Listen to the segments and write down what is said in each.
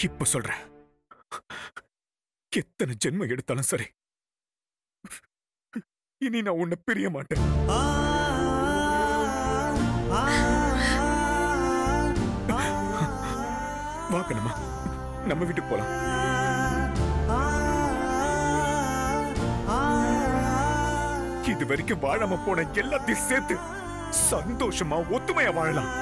இப்ப சொல்றேன் எத்தனை ஜென்மம் எடுத்தாலும் சரி இனி நான் உன்னை பிரிய மாட்டேன் வா கண்ணம்மா நம்ம வீட்டுக்கு போலாம் இது வரைக்கும் வாழாம போன எல்லாத்தையும் சேர்த்து சந்தோஷமா ஒத்துமையா வாழலாம்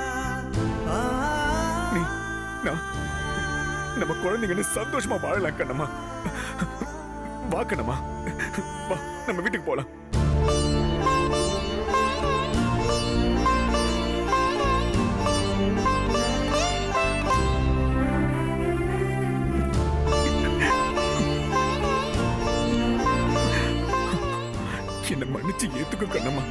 நீ நான் நம்ம குழந்தைங்கன்னு சந்தோஷமா வாழலாம் கண்ணம்மா வா கண்ணம்மா வா நம்ம வீட்டுக்கு போலாம் என்ன மன்னிச்சு ஏத்துக்க கண்ணம்மா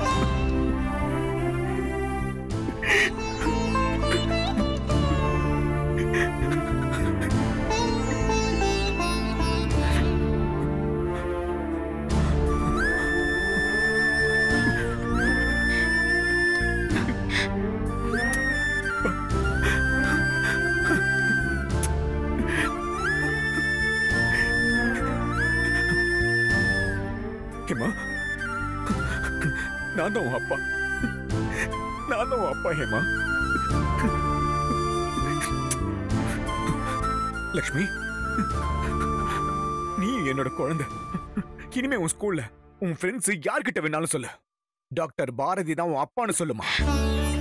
ஹேமா நான் தான் உன் அப்பா நான் தான் உன் அப்பா ஹேமா லக்ஷ்மி நீ என்னோட குழந்தை இனிமே உன் ஸ்கூல்ல உன் ஃப்ரெண்ட்ஸ் யார்கிட்ட வேணாலும் சொல்லு டாக்டர் பாரதி தான் உன் அப்பான்னு சொல்லுமா